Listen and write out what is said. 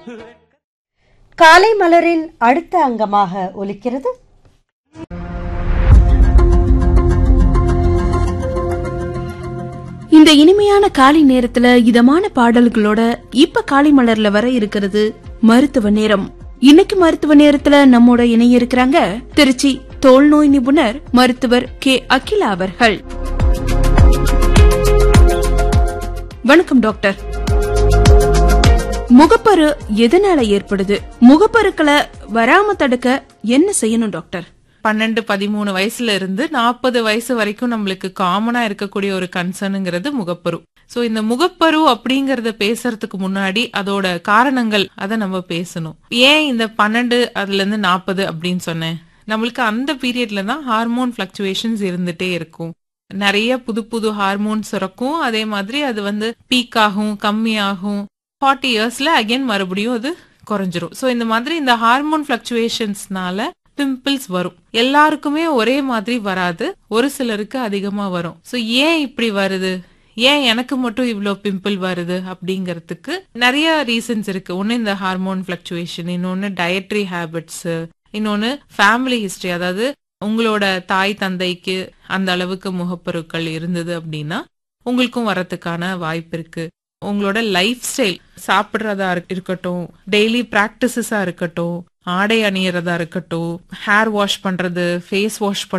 காலை மலரின் அடுத்த அங்கமாக ஒலிக்கிறது இந்த இனிமையான காலை நேரத்துல இதமான பாடல்களோட இப்ப காலை மலர்ல வர இருக்கிறது மருத்துவ நேரம் இன்னைக்கு மருத்துவ நேரத்துல நம்மோட இணைய இருக்கிறாங்க திருச்சி தோல் நோய் நிபுணர் மருத்துவர் கே அகிலா அவர்கள் வணக்கம் டாக்டர் முகப்பரு எதனால ஏற்படுது முகப்பருக்களை வராம தடுக்க என்ன செய்யணும் டாக்டர் பன்னெண்டு பதிமூணு வயசுல இருந்து நாற்பது வயசு வரைக்கும் நம்மளுக்கு காமனா இருக்கக்கூடிய ஒரு கன்சர்னுங்கிறது முகப்பரு சோ இந்த முகப்பரு அப்படிங்கறத பேசுறதுக்கு முன்னாடி அதோட காரணங்கள் அதை நம்ம பேசணும் ஏன் இந்த பன்னெண்டு அதுல இருந்து நாற்பது அப்படின்னு சொன்னேன் நம்மளுக்கு அந்த பீரியட்ல தான் ஹார்மோன் பிளக்சுவேஷன்ஸ் இருந்துட்டே இருக்கும் நிறைய புது புது ஹார்மோன் சுரக்கும் அதே மாதிரி அது வந்து பீக் ஆகும் கம்மியாகும் ஃபார்ட்டி இயர்ஸ்ல அகைன் மறுபடியும் அது குறைஞ்சிரும் ஸோ இந்த மாதிரி இந்த ஹார்மோன் பிளக்சுவேஷன்ஸ்னால பிம்பிள்ஸ் வரும் எல்லாருக்குமே ஒரே மாதிரி வராது ஒரு சிலருக்கு அதிகமா வரும் ஸோ ஏன் இப்படி வருது ஏன் எனக்கு மட்டும் இவ்ளோ பிம்பிள் வருது அப்படிங்கறதுக்கு நிறைய ரீசன்ஸ் இருக்கு ஒன்னு இந்த ஹார்மோன் பிளக்சுவேஷன் இன்னொன்னு டயட்ரி ஹேபிட்ஸ் இன்னொன்னு ஃபேமிலி ஹிஸ்டரி அதாவது உங்களோட தாய் தந்தைக்கு அந்த அளவுக்கு முகப்பருக்கள் இருந்தது அப்படின்னா உங்களுக்கும் வரத்துக்கான வாய்ப்பு இருக்கு உங்களோட லைஃப் ஸ்டைல் சாப்பிடுறதா இருக்- இருக்கட்டும் டெய்லி பிராக்டிசஸா இருக்கட்டும் ஆடை அணியறதா இருக்கட்டும் ஹேர் வாஷ் பண்றது ஃபேஸ் வாஷ்